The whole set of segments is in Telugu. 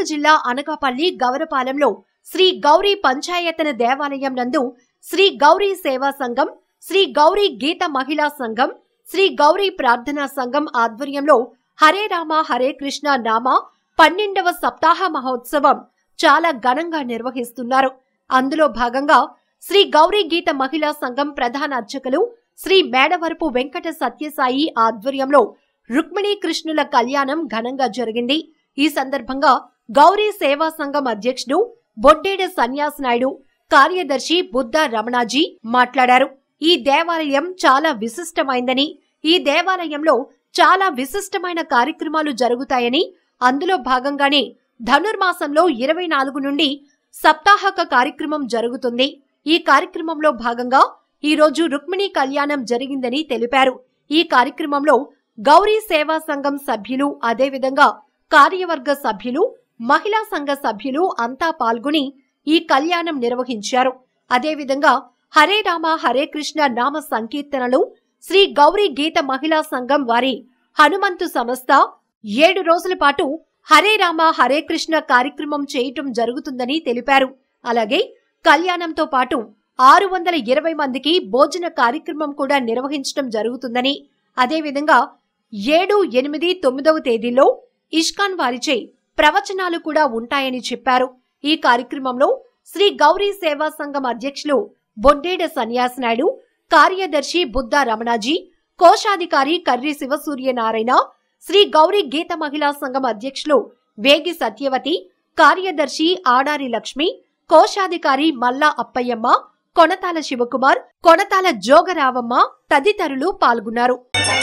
మెదక్ జిల్లా అనకాపల్లి గవరపాలెంలో శ్రీ గౌరీ పంచాయతన దేవాలయం నందు శ్రీ గౌరీ సేవా సంఘం శ్రీ గౌరీ గీత మహిళా సంఘం శ్రీ గౌరీ ప్రార్థనా సంఘం ఆధ్వర్యంలో హరే రామ హరే కృష్ణ నామ పన్నెండవ సప్తాహ మహోత్సవం చాలా ఘనంగా నిర్వహిస్తున్నారు అందులో భాగంగా శ్రీ గౌరీ గీత మహిళా సంఘం ప్రధాన అర్చకులు శ్రీ మేడవరపు వెంకట సత్యసాయి ఆధ్వర్యంలో రుక్మిణీ కృష్ణుల కళ్యాణం ఘనంగా జరిగింది ఈ సందర్భంగా గౌరీ సేవా సంఘం అధ్యక్షుడు బొడ్డేడ సన్యాస్ నాయుడు కార్యదర్శి బుద్ధ రమణాజీ మాట్లాడారు ఈ దేవాలయం చాలా విశిష్టమైందని ఈ దేవాలయంలో చాలా విశిష్టమైన కార్యక్రమాలు జరుగుతాయని అందులో భాగంగానే ధనుర్మాసంలో ఇరవై నాలుగు నుండి సప్తాహక కార్యక్రమం జరుగుతుంది ఈ కార్యక్రమంలో భాగంగా ఈ రోజు రుక్మిణి కళ్యాణం జరిగిందని తెలిపారు ఈ కార్యక్రమంలో గౌరీ సేవా సంఘం సభ్యులు అదేవిధంగా కార్యవర్గ సభ్యులు మహిళా సంఘ సభ్యులు అంతా పాల్గొని ఈ కళ్యాణం నిర్వహించారు అదేవిధంగా హరే రామ హరే కృష్ణ నామ సంకీర్తనలు శ్రీ గౌరీ గీత మహిళా సంఘం వారి హనుమంతు సంస్థ ఏడు రోజుల పాటు హరే రామ హరే కృష్ణ కార్యక్రమం చేయటం జరుగుతుందని తెలిపారు అలాగే కళ్యాణంతో పాటు ఆరు వందల ఇరవై మందికి భోజన కార్యక్రమం కూడా నిర్వహించడం జరుగుతుందని అదేవిధంగా ఏడు ఎనిమిది తొమ్మిదవ తేదీల్లో ఇష్కాన్ వారిచే ప్రవచనాలు కూడా ఉంటాయని చెప్పారు ఈ కార్యక్రమంలో శ్రీ గౌరీ సేవా సంఘం అధ్యక్షులు బొడ్డేడ సన్యాస్ నాయుడు కార్యదర్శి బుద్ధ రమణాజీ కోశాధికారి కర్రి శివసూర్యనారాయణ శ్రీ గౌరీ గీత మహిళా సంఘం అధ్యక్షులు వేగి సత్యవతి కార్యదర్శి ఆడారి లక్ష్మి కోశాధికారి మల్లా అప్పయ్యమ్మ కొనతాల శివకుమార్ కొనతాల జోగరావమ్మ తదితరులు పాల్గొన్నారు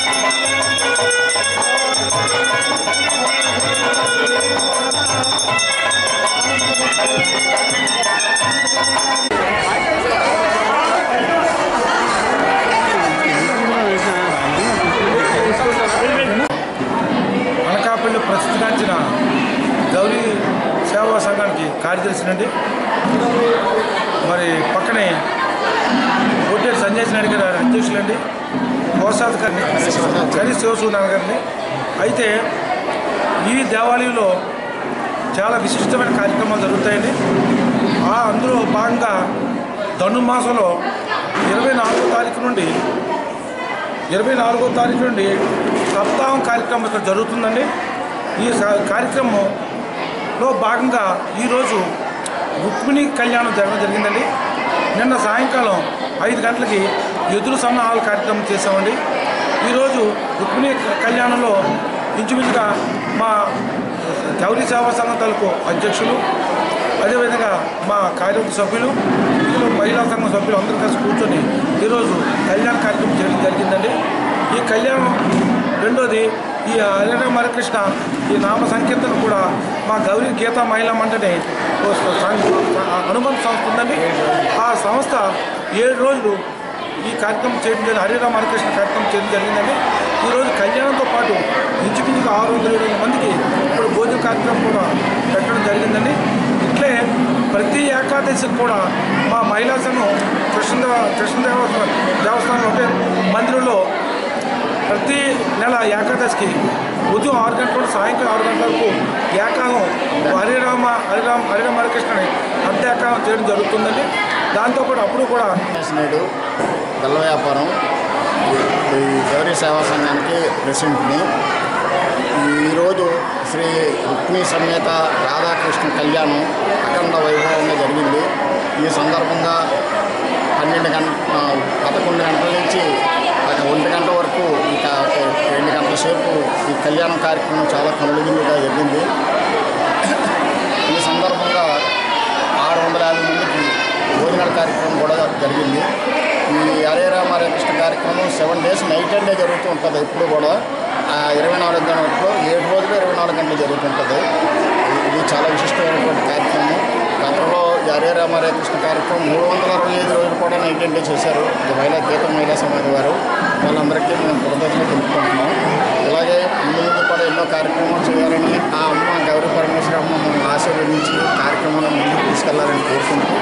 అనకాపల్లి ప్రసిద్ధిగాంచిన గౌరీ సేవా సంఘానికి కార్యదర్శినండి మరి పక్కనే కోటేరు సంజయ్ నాయుడు గారు అధ్యక్షులండి కోశాధికారిని కరి శివసూర్యనారాయణ గారిని అయితే ఈ దేవాలయంలో చాలా విశిష్టమైన కార్యక్రమాలు జరుగుతాయండి ఆ అందులో భాగంగా ధనుర్మాసంలో ఇరవై నాలుగో తారీఖు నుండి ఇరవై నాలుగో తారీఖు నుండి సప్తాహం కార్యక్రమం ఇక్కడ జరుగుతుందండి ఈ స- కార్యక్రమంలో భాగంగా ఈరోజు రుక్మిణి కళ్యాణం జరగడం జరిగిందండి నిన్న సాయంకాలం ఐదు గంటలకి ఎదురు సన్నాహాల కార్యక్రమం చేసామండి ఈరోజు రుక్మిణి క- కళ్యాణంలో ఇంచుమించుగా మా గౌరీ సేవా సంఘం తాలూకు అధ్యక్షులు అదేవిధంగా మా కార్యవర్గ సభ్యులు ఇందులో మహిళా సంఘం సభ్యులు అందరూ కలిసి కూర్చొని ఈరోజు కళ్యాణ కార్యక్రమం చేయడం జరిగిందండి ఈ కళ్యాణం రెండోది ఈ హరిణ మరకృష్ణ ఈ నామ సంకీర్తన కూడా మా గౌరీ గీతా మహిళా మండలి ఓ సం- అనుబంధ సంస్థ ఉందండి ఆ సంస్థ ఏడు రోజులు ఈ కార్యక్రమం చేయడం జరిగింది హరిరామ హరికృష్ణ కార్యక్రమం చేయడం జరిగిందండి ఈరోజు కళ్యాణంతో పాటు ఇంచుమించుగా ఆరు వందల ఏడు వందల మందికి ఇప్పుడు భోజన కార్యక్రమం కూడా పెట్టడం జరిగిందండి ఇట్లే ప్రతి ఏకాదశికి కూడా మా మహిళా సంఘం కృష్ణదేవ కృష్ణదేవ దేవస్థానం ఒకటే మందిరంలో ప్రతి నెల ఏకాదశికి ఉదయం ఆరు గంటల నుండి సాయంకాలం ఆరు గంటల వరకు ఏకాలం హరిరామ హరిరామ హరిరామ హరికృష్ణని అర్ధ ఏకాలం చేయడం జరుగుతుందండి దాంతోపాటు అప్పుడు కూడా నాయుడు గల్ల వ్యాపారం ఈ గౌరీ సేవా సంఘానికి ప్రెసిడెంట్ని ఈరోజు శ్రీ రుక్మిణి సమేత రాధాకృష్ణ కళ్యాణం అఖండ వైభవంగా జరిగింది ఈ సందర్భంగా పన్నెండు గంట ఆ, పదకొండు గంటల నుంచి ఒక ఒంటి గంట వరకు ఇంకా ఒక రెండు గంటల సేపు ఈ కళ్యాణ కార్యక్రమం చాలా కనులుగా జరిగింది ఈ సందర్భంగా ఆరు వందల యాభై మందికి భోజనాల కార్యక్రమం కూడా జరిగింది ఈ హరే రామ హరే కృష్ణ కార్యక్రమం seven days night and day జరుగుతూ ఉంటుంది ఎప్పుడు కూడా ఆ ఇరవై నాలుగు గంటలు ఏడు రోజులు ఇరవై నాలుగు గంటలు జరుగుతుంటుంది ఇది చాలా విశిష్టమైనటువంటి కార్యక్రమం గతంలో ఈ హరే రామ హరే కృష్ణ కార్యక్రమం మూడు వందల అరవై ఐదు రోజులు కూడా నైట్ అండ్ డే చేశారు ఇది మహిళా గీత మహిళా సమాజం వారు వాళ్ళందరికీ మేము కృతజ్ఞతలు తెలుపుకుంటున్నాం ఇలాగే ముందు ముందు కూడా ఎన్నో కార్యక్రమాలు చేయాలని ఆ అమ్మ గౌరీ పరమేశ్వర అమ్మ మమ్మల్ని ఆశీర్వదించి కార్యక్రమాలను ముందుకు తీసుకెళ్లాలని కోరుకుంటూ